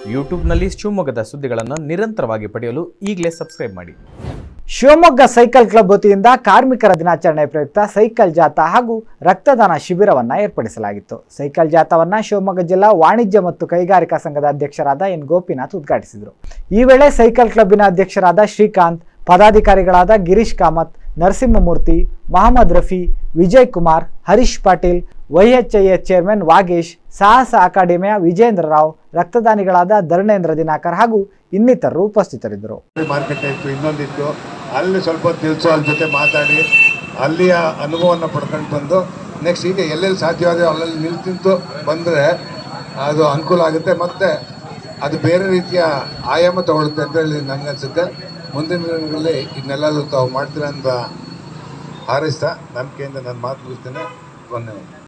ಯೂಟ್ಯೂಬ್ನಲ್ಲಿ ಶಿವಮೊಗ್ಗದ ಸುದ್ದಿಗಳನ್ನು ನಿರಂತರವಾಗಿ ಪಡೆಯಲು ಈಗಲೇ ಸಬ್ಸ್ಕ್ರೈಬ್ ಮಾಡಿ ಶಿವಮೊಗ್ಗ ಸೈಕಲ್ ಕ್ಲಬ್ ವತಿಯಿಂದ ಕಾರ್ಮಿಕರ ದಿನಾಚರಣೆ ಪ್ರಯುಕ್ತ ಸೈಕಲ್ ಜಾಥಾ ಹಾಗೂ ರಕ್ತದಾನ ಶಿಬಿರವನ್ನು ಏರ್ಪಡಿಸಲಾಗಿತ್ತು ಸೈಕಲ್ ಜಾಥಾವನ್ನು ಶಿವಮೊಗ್ಗ ಜಿಲ್ಲಾ ವಾಣಿಜ್ಯ ಮತ್ತು ಕೈಗಾರಿಕಾ ಸಂಘದ ಅಧ್ಯಕ್ಷರಾದ ಎನ್ ಗೋಪಿನಾಥ್ ಉದ್ಘಾಟಿಸಿದರು ಈ ವೇಳೆ ಸೈಕಲ್ ಕ್ಲಬ್ಬಿನ ಅಧ್ಯಕ್ಷರಾದ ಶ್ರೀಕಾಂತ್ ಪದಾಧಿಕಾರಿಗಳಾದ ಗಿರೀಶ್ ಕಾಮತ್ ನರಸಿಂಹಮೂರ್ತಿ ಮಹಮ್ಮದ್ ರಫಿ ವಿಜಯ್ ಕುಮಾರ್ ಹರೀಶ್ ಪಾಟೀಲ್ ವೈಎಚ್ಐಎ ಚೇರ್ಮನ್ ವಾಗೇಶ್ ಸಾಹಸ ಅಕಾಡೆಮಿಯ ವಿಜೇಂದ್ರ ರಾವ್ ರಕ್ತದಾನಿಗಳಾದ ಧರ್ಣೇಂದ್ರ ದಿನಾಕರ್ ಹಾಗೂ ಇನ್ನಿತರರು ಉಪಸ್ಥಿತರಿದ್ದರು ಮಾರ್ಕೆಟ್ ಇತ್ತು ಇನ್ನೊಂದಿತ್ತು ಅಲ್ಲಿ ಸ್ವಲ್ಪ ಹೊತ್ತು ನಿಲ್ಸೋ ಅವ್ರ ಜೊತೆ ಮಾತಾಡಿ ಅಲ್ಲಿಯ ಅನುಭವವನ್ನು ಪಡ್ಕೊಂಡು ಬಂದು ನೆಕ್ಸ್ಟ್ ಈಗ ಎಲ್ಲೆಲ್ಲಿ ಸಾಧ್ಯವಾದ್ರೆ ಅಲ್ಲೆಲ್ಲಿ ನಿಲ್ತಿಂತು ಬಂದರೆ ಅದು ಅನುಕೂಲ ಆಗುತ್ತೆ ಮತ್ತು ಅದು ಬೇರೆ ರೀತಿಯ ಆಯಾಮ ತಗೊಳುತ್ತೆ ಅಂತ ಹೇಳಿ ನನಗೆ ಅನಿಸುತ್ತೆ ಮುಂದಿನ ದಿನಗಳಲ್ಲಿ ಇದನ್ನೆಲ್ಲರೂ ತಾವು ಮಾಡ್ತೀರಾ ಅಂತ ಹಾರೈಸ್ತಾ ನಂಬಿಕೆಯಿಂದ ನಾನು ಮಾತು ಮುಗಿಸ್ತೇನೆ ಧನ್ಯವಾದ